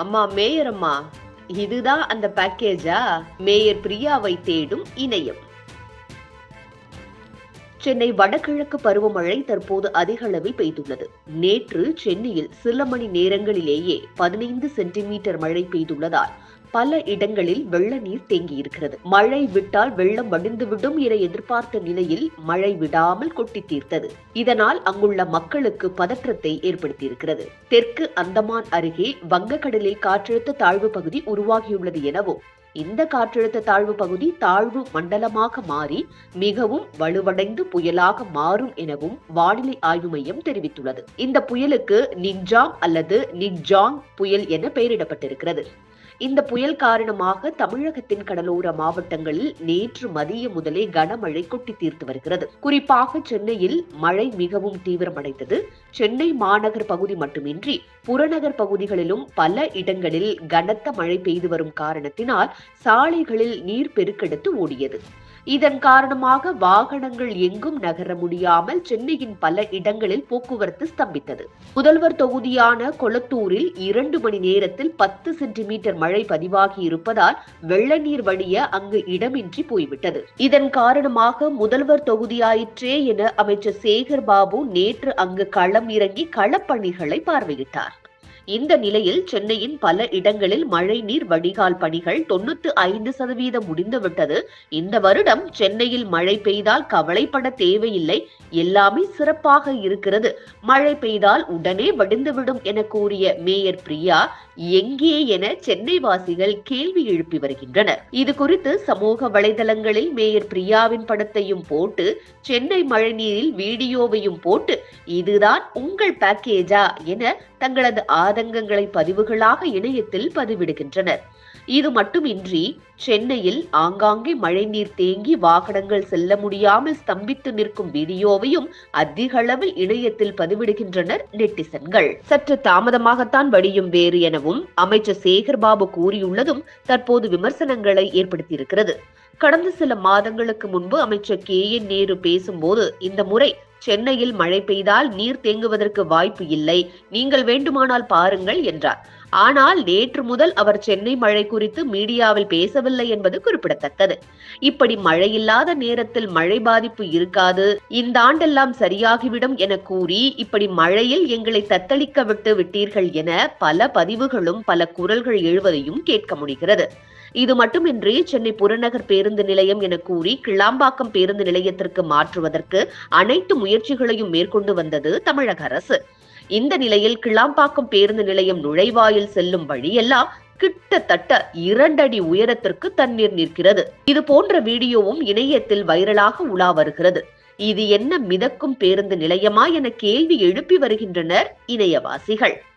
அம்மா மேயர் அம்மா இதுதான் அந்த பேக்கேஜா மேயர் பிரியாவை தேடும் இணையம் சென்னை வடகிழக்கு பருவமழை தற்போது அதிக அளவில் பெய்துள்ளது நேற்று சென்னையில் சில மணி நேரங்களிலேயே பதினைந்து சென்டிமீட்டர் மழை பெய்துள்ளதால் பல இடங்களில் வெள்ள நீர் தேங்கியிருக்கிறது மழை விட்டால் வெள்ளம் வடிந்துவிடும் என எதிர்பார்த்த நிலையில் மழை விடாமல் கொட்டி தீர்த்தது இதனால் அங்குள்ள மக்களுக்கு பதற்றத்தை ஏற்படுத்தியிருக்கிறது தெற்கு அந்தமான் அருகே வங்கக்கடலில் காற்றழுத்த தாழ்வு பகுதி உருவாகியுள்ளது எனவும் இந்த காற்றழுத்த தாழ்வு பகுதி தாழ்வு மண்டலமாக மாறி மிகவும் வலுவடைந்து புயலாக மாறும் எனவும் வானிலை ஆய்வு மையம் தெரிவித்துள்ளது இந்த புயலுக்கு நிக்ஜாம் அல்லது நிக்ஜாங் புயல் என பெயரிடப்பட்டிருக்கிறது இந்த புயல் காரணமாக தமிழகத்தின் கடலோர மாவட்டங்களில் நேற்று மதிய முதலே கனமழை கொட்டி தீர்த்து வருகிறது குறிப்பாக சென்னையில் மழை மிகவும் தீவிரமடைந்தது சென்னை மாநகர் பகுதி மட்டுமின்றி புறநகர் பகுதிகளிலும் பல இடங்களில் கனத்த மழை பெய்து வரும் காரணத்தினால் சாலைகளில் நீர் பெருக்கெடுத்து ஓடியது இதன் காரணமாக வாகனங்கள் எங்கும் நகர முடியாமல் சென்னையின் பல இடங்களில் போக்குவரத்து ஸ்தம்பித்தது முதல்வர் தொகுதியான கொளத்தூரில் இரண்டு மணி நேரத்தில் பத்து சென்டிமீட்டர் மழை பதிவாகி இருப்பதால் வெள்ள நீர் வழிய அங்கு இடமின்றி போய்விட்டது இதன் காரணமாக முதல்வர் தொகுதியாயிற்றே என அமைச்சர் சேகர் பாபு நேற்று அங்கு களம் இறங்கி களப்பணிகளை பார்வையிட்டார் இந்த நிலையில் சென்னையின் பல இடங்களில் மழை நீர் வடிகால் பணிகள் தொண்ணூத்து ஐந்து சதவீதம் முடிந்துவிட்டது இந்த வருடம் சென்னையில் மழை பெய்தால் கவலைப்பட தேவையில்லை எல்லாமே சிறப்பாக இருக்கிறது மழை பெய்தால் உடனே வடிந்துவிடும் என கூறிய மேயர் பிரியா எங்கே என சென்னை வாசிகள் கேள்வி எழுப்பி வருகின்றனர் இது குறித்து சமூக வலைதளங்களில் மேயர் பிரியாவின் படத்தையும் போட்டு சென்னை மழைநீரில் வீடியோவையும் போட்டு இதுதான் உங்கள் பேக்கேஜா என தங்களது ஆதங்கங்களை பதிவுகளாக இணையத்தில் பதிவிடுகின்றனர் இது மட்டுமின்றி சென்னையில் ஆங்காங்கே மழைநீர் தேங்கி வாகனங்கள் செல்ல முடியாமல் ஸ்தம்பித்து நிற்கும் வீடியோவையும் அதிக அளவில் இணையத்தில் பதிவிடுகின்றனர் நெட்டிசன்கள் சற்று தாமதமாகத்தான் வடியும் வேறு எனவும் அமைச்சர் சேகர்பாபு கூறியுள்ளதும் தற்போது விமர்சனங்களை ஏற்படுத்தியிருக்கிறது கடந்த சில மாதங்களுக்கு முன்பு அமைச்சர் கே என் நேரு பேசும்போது இந்த முறை சென்னையில் மழை பெய்தால் நீர் தேங்குவதற்கு வாய்ப்பு இல்லை நீங்கள் வேண்டுமானால் பாருங்கள் என்றார் ஆனால் நேற்று முதல் அவர் சென்னை மழை குறித்து மீடியாவில் பேசவில்லை என்பது குறிப்பிடத்தக்கது இப்படி மழை இல்லாத நேரத்தில் மழை பாதிப்பு இருக்காது இந்த ஆண்டெல்லாம் சரியாகிவிடும் என கூறி இப்படி மழையில் எங்களை தத்தளிக்க விட்டு விட்டீர்கள் என பல பதிவுகளும் பல குரல்கள் எழுவதையும் கேட்க முடிகிறது இது மட்டுமின்றி சென்னை புறநகர் பேருந்து நிலையம் என கூறி கிளாம்பாக்கம் பேருந்து நிலையத்திற்கு மாற்றுவதற்கு அனைத்து முயற்சிகளையும் மேற்கொண்டு வந்தது தமிழக அரசு இந்த நிலையில் கிளாம்பாக்கம் பேருந்து நிலையம் நுழைவாயில் செல்லும் வழியெல்லாம் கிட்டத்தட்ட இரண்டடி உயரத்திற்கு தண்ணீர் நிற்கிறது இது போன்ற வீடியோவும் இணையத்தில் வைரலாக உலா வருகிறது இது என்ன மிதக்கும் பேருந்து நிலையமா என கேள்வி எழுப்பி வருகின்றனர் இணையவாசிகள்